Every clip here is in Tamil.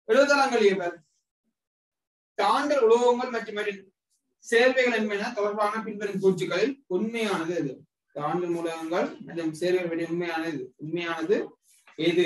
எழுபதாம் கல்வியை பார் தாண்டல் உலோகங்கள் மற்றும் அவற்றின் சேர்வைகள் என்பன தொடர்பான பின்வரும் கூற்றுகளில் உண்மையானது எது தாண்டல் மூலகங்கள் மற்றும் சேர்வைகள் பற்றி உண்மையானது உண்மையானது எது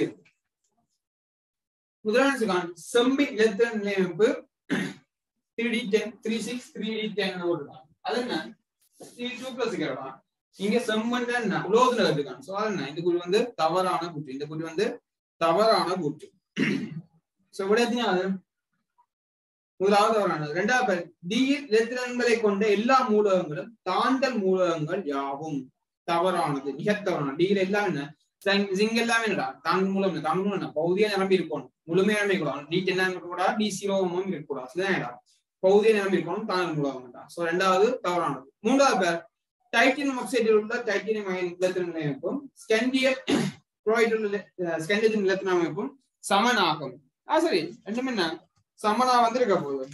முதலாவது செம்பின் இலத்திரன் நிலையமைப்பு three D ten three six three D ten போட்டுருக்காங்க அது என்ன த்ரீ டூ பிளஸ் கேட்கலாம் இங்க செம்மன் என்ன உலோகத்துல இருக்காங்க சோ அது என்ன இந்த குறி வந்து தவறான கூற்று இந்த குறி வந்து தவறான கூற்று சோ விட அது முதலாவது தவறானது ரெண்டாவது பேர் தீர் இலத்திரன்களை கொண்ட எல்லா மூலகங்களும் தாண்டல் மூலகங்கள் யாவும் தவறானது மிக தவறானது டீல எல்லாம் என்ன ஜிங் எல்லாமே என்னடா தாங்க மூலம் என்ன தாங்க மூலம் என்ன பௌதியா நிரம்பி இருக்கணும் முழுமையா நிரம்பி இருக்கணும் டி டென் இருக்கக்கூடாது டி சீரோமும் இருக்கக்கூடாது இதுதான் என்னடா பௌதிய நிரம்பி இருக்கணும் தாங்க மூலம் சோ ரெண்டாவது தவறானது மூன்றாவது பேர் டைட்டினியம் ஆக்சைடில் உள்ள டைட்டினியம் அயன் இலத்திரன் நிலையமைப்பும் ஸ்கெண்டியர் குளோரைடில் ஸ்கெண்டியத்தின் இலத்திரன் அமைப்பும் சமனாகும் ஆ சரி ரெண்டுமே என்ன சமனா வந்திருக்க போகுது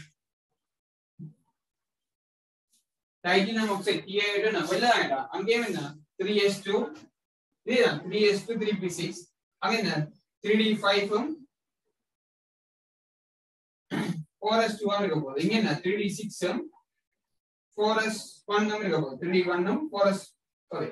டைட்டினியம் ஆக்சைடு டி ஏடு நான் வெளில வேண்டாம் அங்கேயும் என்ன த்ரீ எஸ் டூ இதுதான் three S two three P six அங்க என்ன த்ரீ டி ஃபைவும் ஃபோர் எஸ் டூ இருக்க போகுது இங்க என்ன த்ரீ டி சிக்ஸும் ஃபோர் எஸ் ஒன்னும் இருக்க போகுது த்ரீ டி ஒன்னும் ஃபோர் எஸ் சாரி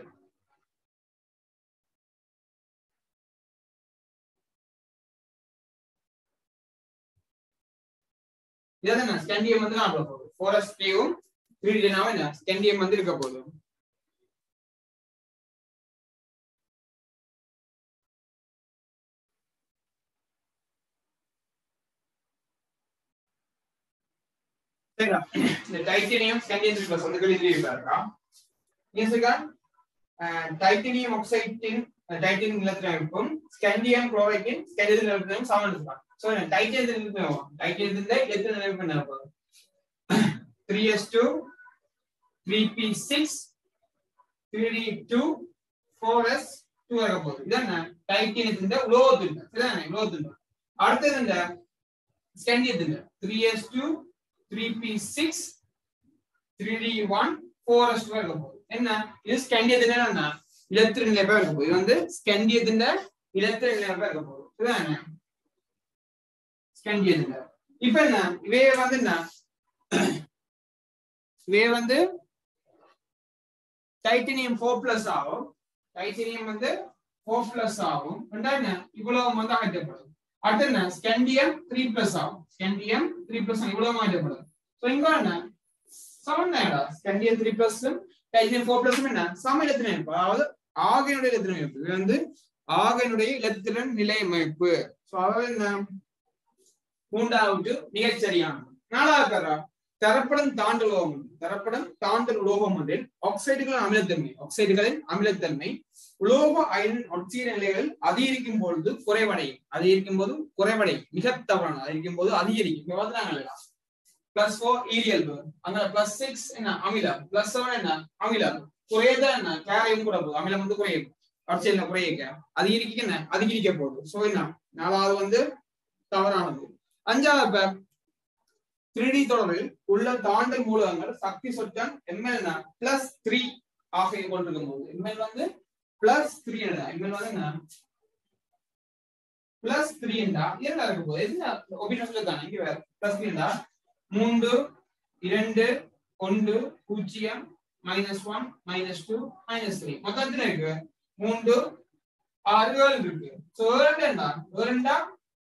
இதான் ஸ்கேண்டியம் வந்து நான் போகுது ஃபோர் எஸ் டியும் த்ரீ டினாவும் என்ன ஸ்கேண்டியம் வந்து இருக்க போகுது சரிடா இந்த டைட்டேனியம் ஸ்கேண்டியம் பிளஸ் வந்து கழிவு இருக்கா ஏசுக்கா டைட்டேனியம் ஆக்சைடின் டைட்டேனியம் நிலத்தினருக்கும் ஸ்கேண்டியம் குளோரைடின் ஸ்கேண்டியம் நிலத்தினரும் சமன் இருக்கான் சோ டைட்டேனியம் நிலத்தினம் டைட்டேனியத்தின் நிலத்தின நிலைப்பு என்ன போகுது 3s2 3p6 3d2 4s 2 ஆக போகுது இதான் டைட்டேனியத்தின் உலோகத்தின் சரிதானே உலோகத்தின் அடுத்தது இந்த ஸ்கேண்டியத்தின் 3s2 3p6 3d1 4s2 ஆக போகுது என்ன இது ஸ்கேண்டியத்தின் என்ன இலத்திர நிலைப்பா இருக்க போகுது இது வந்து ஸ்கேண்டியத்தின் இலத்திர நிலைப்பா இருக்க போகுது சரிதானே ஸ்கேண்டியத்தின் இப்ப என்ன இவே வந்து என்ன இவே வந்து டைட்டனியம் ஃபோர் பிளஸ் ஆகும் டைட்டனியம் வந்து ஃபோர் பிளஸ் ஆகும் என்ன இவ்வளவு வந்து அகற்றப்படும் அடுத்து என்ன ஸ்கேண்டியம் த்ரீ பிளஸ் ஆகும் ஸ்கேண்டியம் த்ரீ பிளஸ் இவ்வளவு அகற்றப்படும் ஸோ இங்க என்ன சமன் தான்டா scandium three plus titanium four plus என்ன சம இலத்தின அமைப்பு அதாவது ஆகையினுடைய இலத்தின அமைப்பு இது வந்து ஆகையினுடைய இலத்திரன் நிலை அமைப்பு ஸோ அதாவது என்ன மூன்றாவது மிகச்சரியானது நாலாவது பேரா தரப்படும் தாண்டல் உலோகம் தரப்படும் தாண்டல் உலோகம் ஒன்றில் ஆக்சைடுகளின் அமிலத்தன்மை ஆக்சைடுகளின் அமிலத்தன்மை உலோக அயன் ஆக்சைடு நிலைகள் அதிகரிக்கும் பொழுது குறைவடையும் அதிகரிக்கும் போது குறைவடையும் மிக தவறான அதிகரிக்கும் போது அதிகரிக்கும் இங்க வந்து பிளஸ் ஃபோர் ஈரியல்பு அங்க பிளஸ் சிக்ஸ் என்ன அமிலம் பிளஸ் செவன் என்ன அமிலம் குறையதா என்ன கேரையும் கூட போகுது அமிலம் வந்து குறையும் ஆக்சைடுல குறைய அதிகரிக்க என்ன அதிகரிக்க போகுது சோ என்ன நாலாவது வந்து தவறானது அஞ்சாவது பேர் த்ரீ தொடரில் உள்ள தாண்டல் மூலகங்கள் சக்தி சொற்றம் எம்எல் பிளஸ் த்ரீ ஆக கொண்டிருக்கும் போது எம்எல் வந்து பிளஸ் த்ரீ எம்எல் வந்து என்ன பிளஸ் த்ரீ என்றா என்ன இருக்க போகுது என்ன ஒபினஸ்ல தானே இங்க வேற பிளஸ் த்ரீ என்றா மூன்று இரண்டு ஒன்று பூஜ்ஜியம் minus one minus two minus three மொத்தம் எத்தனை இருக்கு மூன்று ஆறு ஏழு இருக்கு சோ ஏழு என்ன ஏழுண்டா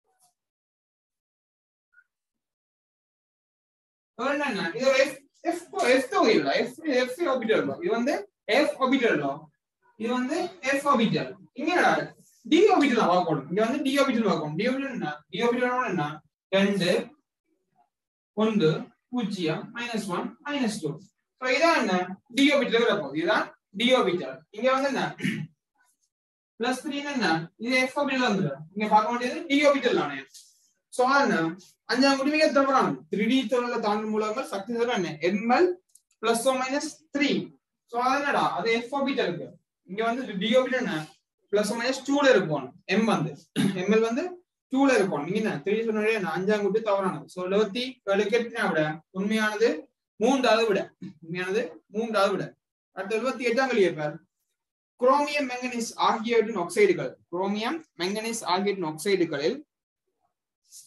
என்ன இது எஃப் எஃப் எஃப் தொகை இல்ல எஃப் எஃப் ஆர்பிட்டல் இது வந்து எஃப் ஆர்பிட்டல் இது வந்து எஃப் ஆர்பிட்டல் இங்க டி ஆர்பிட்டல் பார்க்கணும் இங்க வந்து டி ஆர்பிட்டல் பார்க்கணும் டி ஆர்பிட்டல் என்ன டி ஆர்பிட்டல் என்ன ரெண்டு ஒன்று பூஜ்ஜியம் minus one minus two so இதான் என்ன டி ஆர்பிட்டல் இருக்கும் இதுதான் டி ஆர்பிட்டல் இங்க வந்து என்ன பிளஸ் த்ரீ என்ன இது எஃப் ஆர்பிட்டல் வந்துடும் இங்க பார்க்க வேண்டியது டி ஆர்பிட்டல் தானே சோ என்ன அஞ்சாம் குடி மிக தவறான த்ரீ டி தொடர்ல தாண்டும் மூலங்கள் சக்தி தவிர என்ன ML plus O minus three so அது என்னடா அது எஃப் ஆர்பிட்டல் இருக்கு இங்க வந்து டி ஆர்பிட்டல் என்ன பிளஸ் ஓ மைனஸ் டூல இருக்கும் எம் வந்து எம்எல் வந்து டூல இருக்கும் நீங்க என்ன த்ரீ சொன்ன அஞ்சாம் குட்டி தவறானது சோ எழுபத்தி ஏழுக்கு விட உண்மையானது மூன்றாவது விட உண்மையானது மூன்றாவது விட அடுத்து எழுபத்தி எட்டாம் கழிய பேர் குரோமியம் மெங்கனீஸ் ஆகியவற்றின் ஆக்சைடுகள் குரோமியம் மெங்கனீஸ் ஆகியவற்றின் ஆக்சைடுகளில்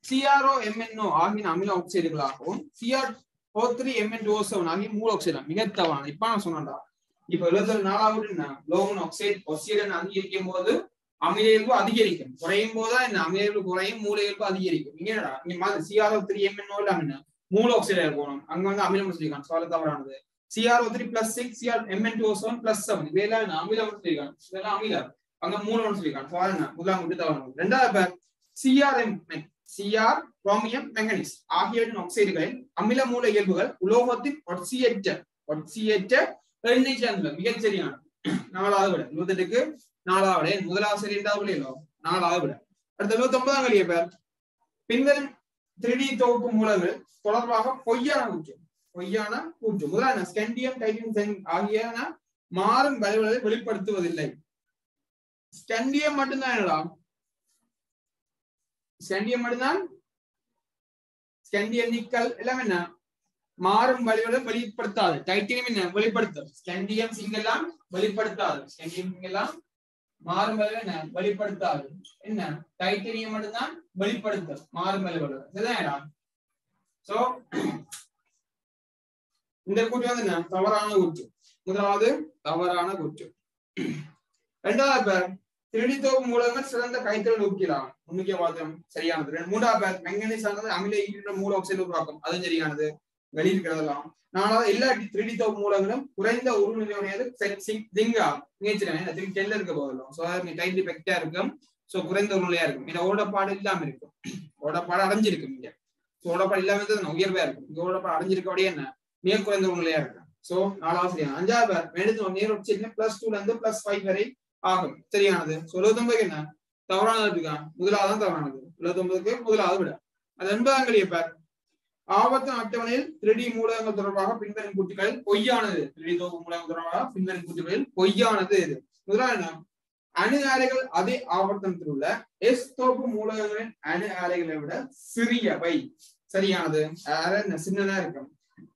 சிஆர்ஓ எம்என்ஓ ஆகிய அமில ஆக்சைடுகளாகவும் CR O three MN O seven ஆகிய மூல ஆக்சைடு மிக தவறான இப்ப நான் சொன்னேன்டா இப்ப எழுபத்தி நாலாவது என்ன லோகன் ஆக்சைடு ஒசியடன் அதிகரிக்கும் போது அமில இயல்பு அதிகரிக்கும் குறையும் போதுதான் என்ன அமில இயல்பு குறையும் மூல இயல்பு அதிகரிக்கும் இங்க என்னடா இங்க மாதிரி சிஆர்ஓ த்ரீ எம்என்ஓ இல்லாம என்ன மூல ஆக்சைடு போகணும் அங்க வந்து அமிலம் சொல்லியிருக்காங்க சொல்ல தவறானது CRO three plus six CR MN two seven plus seven இதெல்லாம் என்ன அமிலம் சொல்லியிருக்காங்க இதெல்லாம் அமிலம் அங்க மூலம் சொல்லியிருக்காங்க so என்ன முதலாம் விட்டு தவறானது ரெண்டாவது பேர் சிஆர்எம் சிஆர் குரோமியம் மெங்கனீஸ் ஆகியவற்றின் ஆக்சைடுகளில் அமில மூல இயல்புகள் உலோகத்தின் ஒட்சியேற்ற ஒட்சியேற்ற எண்ணெய் சார்ந்த மிகச் சரியானது நாலாவது விட இருபத்தெட்டுக்கு நாலாவது விட முதலாவது சரி இரண்டாவது விட நாலாவது விட அடுத்த இருபத்தி ஒன்பதாம் கழிய பேர் பின்வரும் த்ரீ தொகுப்பு மூலங்கள் தொடர்பாக பொய்யான கூற்று பொய்யான கூற்று முதலான ஸ்கெண்டியம் டைட்டின் ஆகியன மாறும் வளைவுகளை வெளிப்படுத்துவதில்லை ஸ்கெண்டியம் மட்டும்தான் என்னடா ஸ்கெண்டியம் மட்டும்தான் ஸ்கெண்டியம் நிக்கல் எல்லாம் என்ன மாறும் வழிகளை வெளிப்படுத்தாது டைட்டனியம் என்ன வெளிப்படுத்தும் ஸ்கெண்டியம் சிங்கெல்லாம் வெளிப்படுத்தாது ஸ்கெண்டியம் சிங்கெல்லாம் மாறும் வழிகளை என்ன வெளிப்படுத்தாது என்ன டைட்டனியம் மட்டும்தான் வெளிப்படுத்தும் மாறும் வழிகளை சரிதான் சோ இந்த கூற்று வந்து என்ன தவறான கூற்று முதலாவது தவறான கூற்று இரண்டாவது பேர் திருடித்தோப்பு மூலங்கள் சிறந்த கைத்தொழில் ஊக்கலாம் முன்னுக்கிய வாதம் சரியானது ரெண்டு- மூன்றாவது பேர் மெங்கனீஸ் ஆனது அமில ஈடுற மூல ஆக்சைடு உருவாக்கும் அதுவும் சரியானது வெளியிருக்கிறதெல்லாம் நாலாவது எல்லா திருடித்தோப்பு மூலங்களும் குறைந்த உருநிலையுடையது திங்கா நீச்சல் டெல்ல இருக்க போதில்லும் சோ டைட்லி பெக்டா இருக்கும் சோ குறைந்த உருநிலையா இருக்கும் ஏன்னா ஓடப்பாடு இல்லாம இருக்கும் ஓடப்பாடு அடைஞ்சிருக்கும் இங்க So, ஓடப்பாடு இல்லாம இருந்தது உயர்வா இருக்கும் இங்க ஓடப்பாடு அடைஞ்சிருக்கபடியே என்ன மிக குறைந்த உருநிலையா இருக்கும் சோ நாலாவது சரியான அஞ்சாவது பேர் மேடு நேர் வச்சிருக்கேன் பிளஸ் டூல இருந்து பிளஸ் ஃபைவ் வரை ஆகும் சரியானது சொல்லுவதொன்பதுக்கு என்ன தவறானது இருக்கா முதலாவது தான் தவறானது எழுபத்தொன்பதுக்கு முதலாவது விட அது எண்பதாம் கழிய பேர் ஆபத்து அட்டவணையில் திருடி மூலகங்கள் தொடர்பாக பின்வரும் கூற்றுகளில் பொய்யானது திருடி தொகுப்பு மூலகங்கள் தொடர்பாக பின்வரும் கூற்றுகளில் பொய்யானது இது முதலாவது என்ன அணு ஆலைகள் அதே ஆவர்த்தனத்தில் உள்ள எஸ் தொகுப்பு மூலகங்களின் அணு ஆலைகளை விட சிறியவை சரியானது அரை என்ன சின்னதா இருக்கும்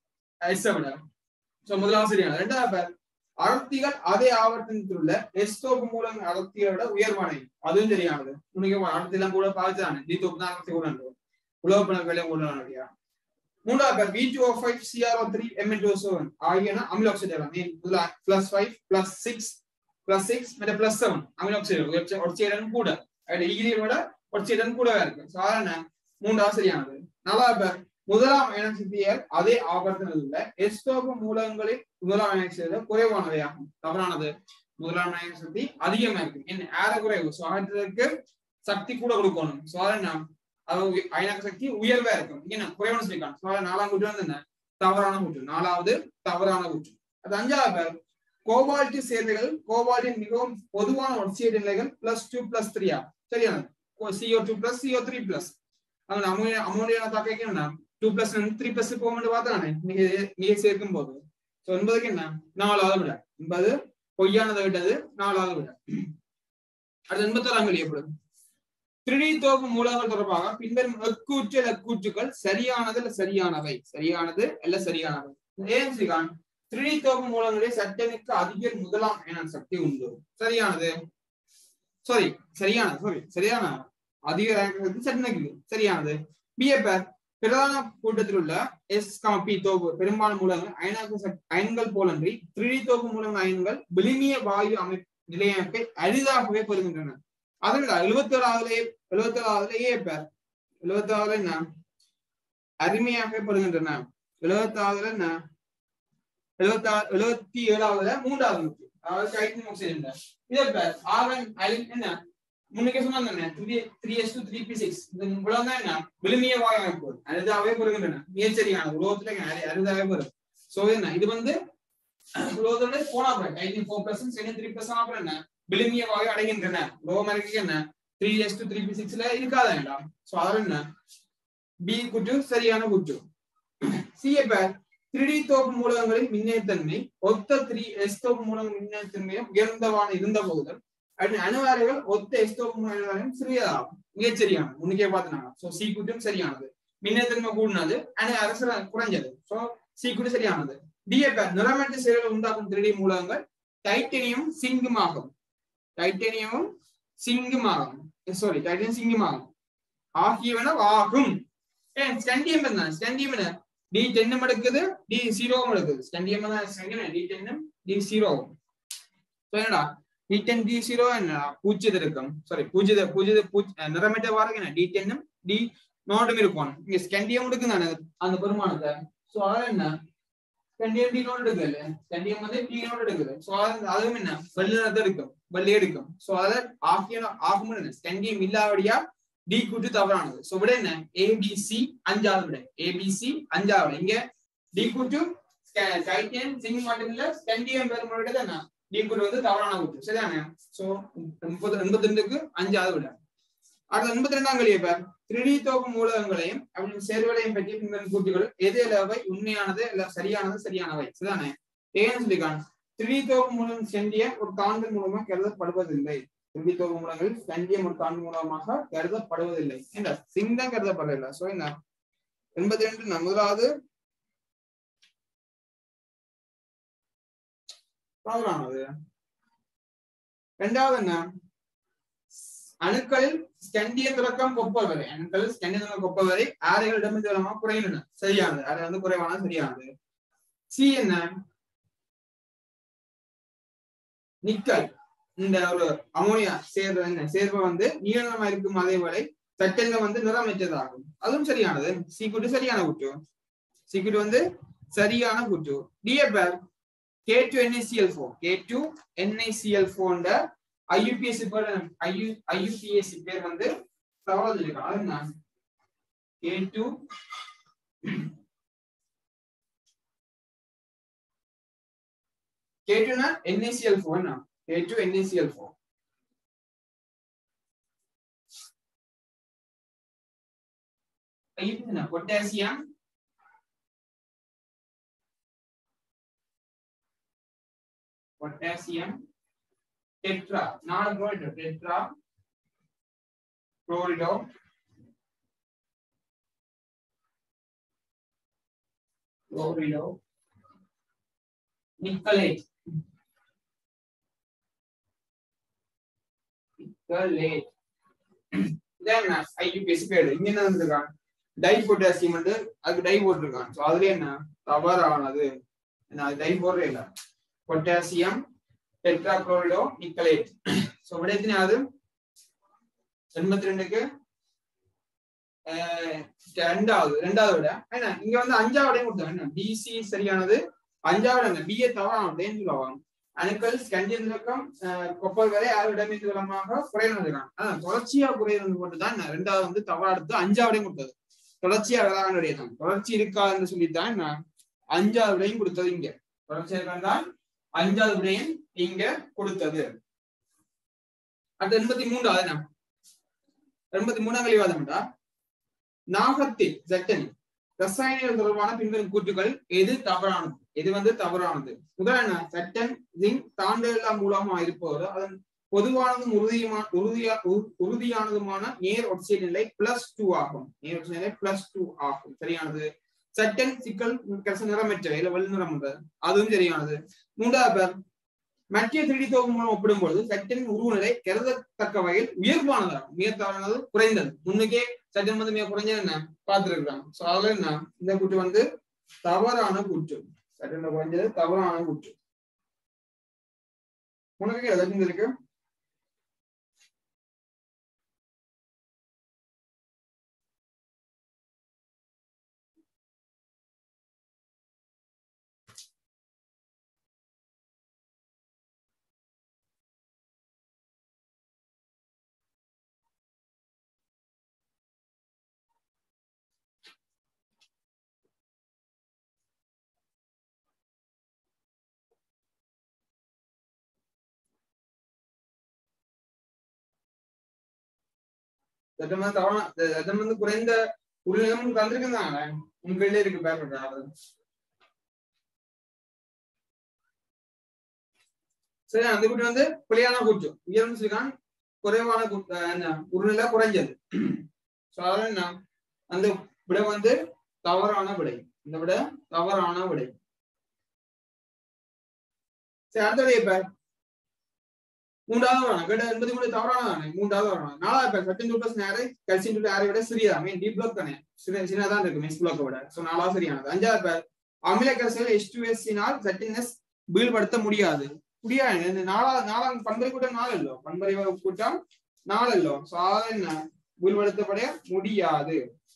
எஸ் விட சோ முதலாவது சரியானது ரெண்டாவது பேர் அடர்த்திகள் அதே ஆவர்த்தனத்தில் உள்ள எஸ்தோப்பு மூலம் அடர்த்தியை விட உயர்வானவை அதுவும் சரியானது உனக்கு அடர்த்தி எல்லாம் கூட பார்த்துதானே டி தொப்பு தான் அடர்த்தி கூட உலோகப்பண விலை கூட மூன்றாவது பேர் V two five CRO three MN two seven ஆகியன அமில oxide plus five plus six plus six மற்ற பிளஸ் செவன் அமில ஆக்சைடு ஒட்சைடன் கூட டிகிரியோட ஒட்சைடன் கூடவே இருக்கு சாதாரண மூன்றாவது சரியானது நாலாவது பேர் முதலாம் அயனசித்தியல் அதே ஆபர்த்தனத்தில் உள்ள எஸ்டோபு மூலங்களில் முதலாம் அயனசித்திய குறைவானவையாகும் தவறானது முதலாம் அயனசக்தி அதிகமா இருக்கு என்ன ஏற குறைவு சோ ஆற்றலுக்கு சக்தி கூட கொடுக்கணும் சோ என்ன அது அயனக சக்தி உயர்வா இருக்கும் இங்க நான் குறைவான சொல்லிக்கலாம் சோ நாலாம் கூற்று வந்து என்ன தவறான கூற்று நாலாவது தவறான கூற்று அது அஞ்சாவது பேர் கோபால்ட் சேர்வைகள் கோபால்டின் மிகவும் பொதுவான ஒட்சியேட் நிலைகள் பிளஸ் டூ பிளஸ் த்ரீயா சரியானது CO two plus CO three plus அங்க அமோனியா அமோனியா தாக்க என்ன டூ பிளஸ் த்ரீ பிளஸ் போகும்போது பார்த்தானே மிக மிக சேர்க்கும் போது சோ என்பதுக்கு என்ன நாலாவது விட என்பது பொய்யானதை விட்டது நாலாவது விட அடுத்து எண்பத்தோராம் வெளியப்படும் திரிடி தோப்பு மூலங்கள் தொடர்பாக பின்வரும் எக்கூற்று எக்கூற்றுக்கள் சரியானது இல்ல சரியானவை சரியானது அல்ல சரியானவை ஏன் சிகான் திரிடி தோப்பு மூலங்களில் சட்டமிக்க அதிக முதலாம் என சக்தி உண்டு சரியானது சாரி சரியானது சாரி சரியான அதிக ரேங்க் சட்டமிக்கு சரியானது பிஎப்பர் பிரதான கூட்டத்தில் உள்ள எஸ் பி தோப்பு பெரும்பாலான மூலங்கள் அயனாக்க அயன்கள் போலன்றி திரிடி தோப்பு மூலங்கள் அயன்கள் விளிமிய வாயு அமைப்பு நிலையமைப்பை அரிதாகவே பெறுகின்றன அதனால எழுபத்தி ஏழாவதுலேயே எழுபத்தி ஏழாவதுலேயே பேர் எழுபத்தி ஆறுல என்ன அருமையாக பெறுகின்றன எழுபத்தி ஆறுல என்ன எழுபத்தி ஆறு எழுபத்தி ஏழாவதுல மூன்றாவது முக்கியம் அதாவது கைத்தின் ஆக்சிஜன் இதே பேர் ஆர்என் அலின் என்ன முன்னுக்கே சொன்னாங்க என்ன three three S two three P six இந்த இவ்வளவு தான் என்ன விழுமிய வாயு அமைப்பு அரிதாகவே பெறுகின்றன மிகச்சரியான உலகத்துல அரிதாகவே பெறும் சோ என்ன இது வந்து உலகத்தோட போனா அப்புறம் கைத்தின் four percent second three percent அப்புறம் என்ன விழுமிய வாயு அடைகின்றன உலகம் இருக்கு என்ன three S two three P சிக்ஸ்ல இருக்காத வேண்டாம் சோ அதில் என்ன பி குற்று சரியான குற்று சிஏ பேர் த்ரீ தோப்பு மூலகங்களின் மின்னேத்தன்மை ஒத்த த்ரீ எஸ் தோப்பு மூலங்கள் மின்னேத்தன்மையும் உயர்ந்தவான இருந்த போதும் அணுவாரைகள் ஒத்த எஸ் தோப்பு மூலங்களையும் சிறியதாகும் மிகச்சரியானது முன்னுக்கே பார்த்துனாங்க சோ சி குற்றும் சரியானது மின்னேத்தன்மை கூடினது அணு அரசு குறைஞ்சது சோ சி குற்று சரியானது டிஏபேர் நிறமற்ற செயல்கள் உண்டாக்கும் த்ரீ மூலகங்கள் டைட்டனியம் சிங்குமாகும் டைட்டனியமும் சிங்குமாகும் சாரி டைட்டனியம் சிங்குமாகும் ஆகியவனவாகும் ஏன் ஸ்கண்டியம் என்ன ஸ்கண்டியம் என்ன டி டென்னும் எடுக்குது டி ஜீரோவும் எடுக்குது ஸ்கண்டியம் தான் ஸ்கண்டியம் டி டென்னும் டி ஜீரோவும் என்னடா டி டென் டி ஜீரோ என்ன பூஜ்ஜியது இருக்கும் சாரி பூஜ்ஜியத பூஜ்ஜியத பூஜ் நிறமற்ற வாரம் என்ன டி டென்னும் டி நோட்டும் இருக்கும் இங்க ஸ்கண்டியம் எடுக்கும் தானே அந்த பெருமானத்தை சோ அதான் என்ன ஸ்கண்டியம் டி நோட் எடுக்கல ஸ்கண்டியம் வந்து டி நோட் எடுக்குது சோ அதுவும் என்ன வெள்ளி நிறத்தை எடுக்கும் வெள்ளி எடுக்கும் சோ அத ஆகிய ஆகும் என்ன ஸ்கண்டியம் இல்லாவடியா டி கூட்டு தவறானது சோ விட என்ன ஏபிசி அஞ்சாவது விட ஏபிசி அஞ்சாவது இங்க டி கூட்டு டைட்டன் சிங் மட்டும் இல்ல ஸ்கண்டியம் பெருமானோட தானே டி கூட்டு வந்து தவறான கூட்டு சரிதானே சோ முப்பது எண்பத்தி ரெண்டுக்கு அஞ்சாவது விட அடுத்த எண்பத்தி ரெண்டாம் கழிய பேர் திருடி தோப்பு மூலகங்களையும் அவற்றின் சேர்வலையும் பற்றி பின்வரும் கூட்டுகள் எது அளவை உண்மையானது இல்ல சரியானது சரியானவை சரிதானே ஏன்னு சொல்லிக்கான் திருடி தோப்பு மூலம் செண்டிய ஒரு தாண்டு மூலமா கருதப்படுவதில்லை திருடி தோப்பு மூலங்கள் செண்டிய ஒரு தாண்டு மூலமாக கருதப்படுவதில்லை என்ன சிங்கம் கருதப்படவில்லை சோ என்ன எண்பத்தி ரெண்டு முதலாவது தவறானது ரெண்டாவது என்ன அணுக்களில் ஸ்கண்டிய தொடக்கம் கொப்ப வரை அணுக்கள் ஸ்கண்டிய தொடக்கம் கொப்ப வரை ஆரைகளிடம் மூலமா குறையின சரியானது அது வந்து குறைவான சரியானது சி என்ன நிக்கல் இந்த ஒரு அமோனியா சேர்வு என்ன சேர்வை வந்து நீளமா இருக்கும் அதே வரை சட்டங்க வந்து நிறமற்றதாகும் அதுவும் சரியானது சி கூட்டு சரியான கூட்டு சி கூட்டு வந்து சரியான கூட்டு டிஎப்பர் K two NICL four K two NICL ஃபோர்ன்ற ஐயூபிஎஸ்சி பேர் ஐயு ஐயூபிஎஸ்சி பேர் வந்து தவறா சொல்லிருக்காங்க அது என்ன கே டு கே டுனா NICL four K two NICL four IUPAC potassium potassium tetra நாலு chloride tetra chlorido chlorido nickelate nickelate இதான் ஐயூபிஎஸ் பேரு இங்க என்ன வந்திருக்கான் டை பொட்டாசியம் வந்து அதுக்கு டை போட்டிருக்கான் சோ அதுல என்ன தவறானது என்ன அது டை போடுறே இல்ல பொட்டாசியம் டெட்ராக்ளோரிடோ நிக்கலேட் சோ விட எத்தனையாவது எண்பத்தி ரெண்டுக்கு ரெண்டாவது ரெண்டாவது விட என்ன இங்க வந்து அஞ்சாவதையும் கொடுத்தாங்க என்ன பிசி சரியானது அஞ்சாவது அந்த பிஏ தவறானதுன்னு சொல்லுவாங்க அணுக்கள் ஸ்கண்டியன் இலக்கம் கொப்பல் வரை ஆறு இடமீது விலமாக குறையினதுதான் ஆனா தொடர்ச்சியா குறையிறது மட்டும் தான் ரெண்டாவது வந்து தவறா எடுத்து அஞ்சாவதையும் கொடுத்தது தொடர்ச்சியா விளையாட தான் தொடர்ச்சி இருக்காதுன்னு சொல்லித்தான் நான் அஞ்சாவது விடையும் கொடுத்தது இங்க தொடர்ச்சியா இருக்காதான் அஞ்சாவது விடையும் இங்க கொடுத்தது அடுத்து எண்பத்தி மூன்றாவது என்ன எண்பத்தி மூணாம் விவாதம்டா நாகத்தில் ஜட்டனி ரசாயனிகள் தொடர்பான பின்வரும் கூற்றுகள் எது தவறானது எது வந்து தவறானது முதல் என்ன சட்டன் ஜிங்க் தாண்டெல்லாம் மூலமா இருப்பதோடு அதன் பொதுவானதும் உறுதியுமான உறுதியா உறுதியானதுமான நேர் ஒட்சியல் நிலை பிளஸ் டூ ஆகும் நேர் ஒட்சியல் நிலை பிளஸ் டூ ஆகும் சரியானது சட்டன் சிக்கல் கச நிறமற்ற இல்ல வெள்ள நிறம் அதுவும் சரியானது மூன்றாவது பேர் மத்திய திருடி தொகுப்பு மூலம் ஒப்பிடும்போது சட்டின் உருவநிலை கருதத்தக்க வகையில் உயர்வானதாகும் உயர்த்தானது குறைந்தது முன்னுக்கே சட்டம் வந்து மிக குறைஞ்சது என்ன பார்த்திருக்கிறாங்க சோ அதுல என்ன இந்த கூற்று வந்து தவறான கூற்று சட்டம் குறைஞ்சது தவறான கூற்று உனக்கு எதாச்சும் இருக்கு சட்டம் வந்து தவறான சட்டம் வந்து குறைந்த உருவம் தந்திருக்குதாங்க உங்களிலே இருக்கு பேர் சரி அந்த கூட்டு வந்து பிழையான கூற்று உயர்வு சொல்லிக்கான் குறைவான கூட்டு என்ன உருநிலை குறைஞ்சது சோ அதாவது என்ன அந்த விட வந்து தவறான விடை இந்த விட தவறான விடை சரி அடுத்த விடை இப்ப மூன்றாவது வரணும் கேட்ட எண்பத்தி மூணு தவறானதானே மூன்றாவது வரணும் நாலாவது பேர் சட்டின் டூ பிளஸ் நேரை கல்சியம் டூ ஆரை விட சிறியதா மீன் டி பிளாக் தானே சின்ன சின்னதான் இருக்கு மெஸ் பிளாக்கை விட சோ நாலாவது சரியானது அஞ்சாவது பேர் அமில கரைசல் எஸ் டூ எஸ்சினால் சட்டினஸ் வீழ்படுத்த முடியாது முடியாது இந்த நாலாவது நாலாம் பண்பறை கூட்டம் நாலு இல்லோ பண்பறை கூட்டம் நாலு இல்லோ சோ அதாவது என்ன வீழ்படுத்தப்பட முடியாது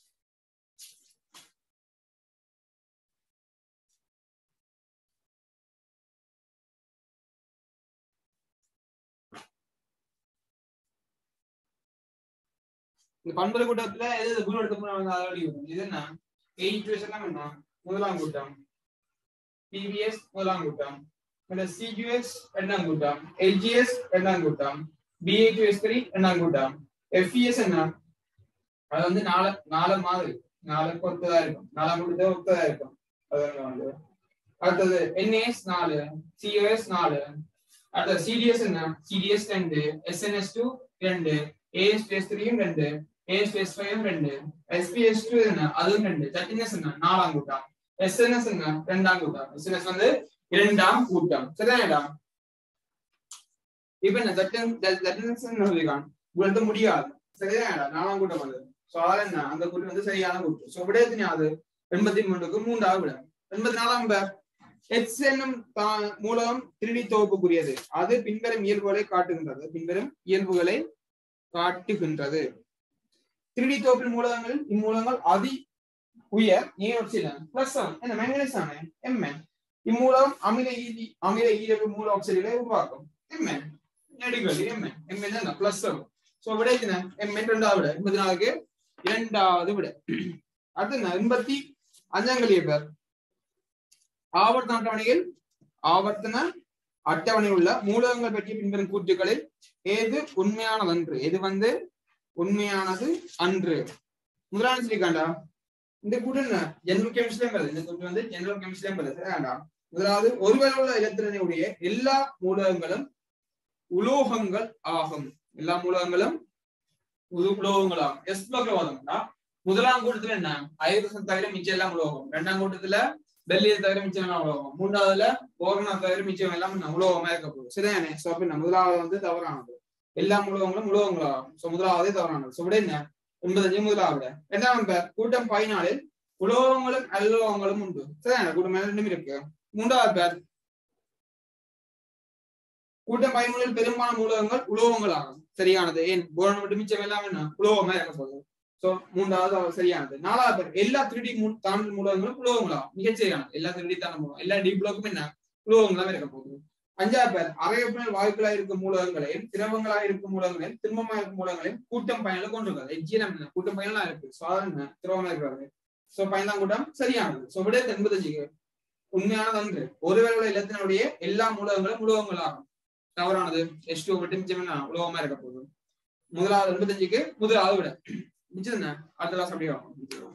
இந்த பண்பறை கூட்டத்துல எது எது வீழ்படுத்தப்பட அதாவது இது என்ன எயிட் எல்லாம் என்ன முதலாம் கூட்டம் டிவிஎஸ் முதலாம் கூட்டம் சிஜிஎஸ் இரண்டாம் கூட்டம் எல்ஜிஎஸ் இரண்டாம் கூட்டம் பிஏக்யூஎஸ் த்ரீ இரண்டாம் கூட்டம் எஃப்இஎஸ் என்ன அது வந்து நாலு நாலு மாதிரி நாலுக்கு ஒத்ததா இருக்கும் நாலாம் கூட்டத்தை ஒத்ததா இருக்கும் அதெல்லாம் வந்து அடுத்தது என்ஏஎஸ் நாலு சிஓஎஸ் நாலு அடுத்தது சிடிஎஸ் என்ன சிடிஎஸ் ரெண்டு எஸ்என்எஸ் டூ ரெண்டு ஏஎஸ் பிஎஸ் த்ரீயும் ரெண்டு ஏஎஸ் பிஎஸ் ஃபைவ் ரெண்டு எஸ்பிஎஸ் டூ என்ன அதுவும் ரெண்டு தட்டினஸ் என்ன நாலாம் கூட்டம் எஸ்என்எஸ் என்ன ரெண்டாம் கூட்டம் எஸ்என்எஸ் வந்து இரண்டாம் கூட்டம் சரிதானடா இப்ப என்ன தட்டன் தட்டன்ஸ் சொல்லிருக்கான் உங்கள்ட்ட முடியாது சரிதானடா நாலாம் கூட்டம் வந்து சோ அதால என்ன அந்த கூட்டம் வந்து சரியான கூட்டம் சோ விட அது எண்பத்தி மூணுக்கு மூன்றாவது விட எண்பத்தி நாலாம் பேர் எச் என்னும் மூலம் திருடி தொகுப்புக்குரியது அது பின்வரும் இயல்புகளை காட்டுகின்றது பின்வரும் இயல்புகளை காட்டுகின்றது திருடி தொகுப்பின் மூலகங்களில் இம்மூலங்கள் அதி உயர் ஏன் பிளஸ் என்ன மேங்கனீஸ் ஆனே எம்என் இம்மூலம் அமில ஈதி அமில ஈரவு மூல ஆக்சைடுகளை உருவாக்கும் எம்என் நெடுகள் எம்என் எம்என் என்ன பிளஸ் சோ விட என்ன எம்என் ரெண்டாவது விட எண்பத்தி நாலுக்கு இரண்டாவது விட அடுத்து என்ன எண்பத்தி அஞ்சாங்கலிய பேர் ஆவர்த்தன அட்டவணையில் ஆவர்த்தன அட்டவணையில் உள்ள மூலகங்கள் பற்றிய பின்வரும் கூற்றுக்களில் ஏது உண்மையானதன்று எது வந்து உண்மையானது அன்று முதலாவது சொல்லிக்காண்டா இந்த கூட்டு என்ன ஜெனரல் கெமிஸ்ட்ரியும் வருது இந்த கூட்டு வந்து ஜெனரல் கெமிஸ்ட்ரியும் வருது சரியாண்டா முதலாவது ஒருவர் உள்ள இலத்திரனுடைய எல்லா மூலகங்களும் உலோகங்கள் ஆகும் எல்லா மூலகங்களும் உலோகங்கள் ஆகும் எஸ் பிளாக்ல வாதம்னா முதலாம் கூட்டத்துல என்ன ஐரோசன் தவிர மிச்சம் எல்லாம் உலோகம் ரெண்டாம் கூட்டத்துல வெள்ளியை தவிர மிச்சம் எல்லாம் உலோகம் மூன்றாவதுல போரணா தவிர மிச்சம் எல்லாம் என்ன உலோகமா இருக்க போகுது சரிதானே சோ அப்ப என்ன முதலாவது வந்து தவறானது எல்லா உலோகங்களும் உலோகங்களாகும் சோ முதலாவதே தவறானது சோ விட என்ன எண்பத்தஞ்சு முதலாவது இரண்டாம் பேர் கூட்டம் பதினாலில் உலோகங்களும் அல்லோகங்களும் உண்டு சரியான கூட்டம் ரெண்டும் இருக்கு மூன்றாவது பேர் கூட்டம் பதிமூணில் பெரும்பாலான மூலகங்கள் உலோகங்கள் ஆகும் சரியானது ஏன் போரன் மட்டும் மிச்சம் எல்லாம் என்ன உலோகமா இருக்க போகுது சோ மூன்றாவது சரியானது நாலாவது பேர் எல்லா திருடி தாண்டல் மூலகங்களும் உலோகங்களாகும் மிகச் சரியானது எல்லா திருடி தாண்டல் மூலம் எல்லா டி பிளாக்கும் என்ன உலோகங்களா இருக்க போகுது அஞ்சாவது பேர் அரையப்பனல் வாயுக்களா இருக்கும் மூலகங்களையும் திரவங்களா இருக்கும் மூலகங்களையும் திண்மமா இருக்கும் மூலகங்களையும் கூட்டம் பயனில கொண்டிருக்காது எஜ்ஜினம் என்ன கூட்டம் பயனா இருக்கு சாதாரண திரவமா இருக்கிறது சோ பயன்தான் கூட்டம் சரியானது சோ விட எண்பத்தஞ்சுக்கு உண்மையானது அன்று ஒருவேளை இல்லத்தினுடைய எல்லா மூலகங்களும் உலோகங்களாகும் தவறானது எஸ் டூ விட்டு மிச்சம் என்ன உலோகமா இருக்க போகுது முதலாவது எண்பத்தஞ்சுக்கு முதலாவது விட மிச்சம் என்ன அடுத்த கிளாஸ் அப்படியே ஆகும்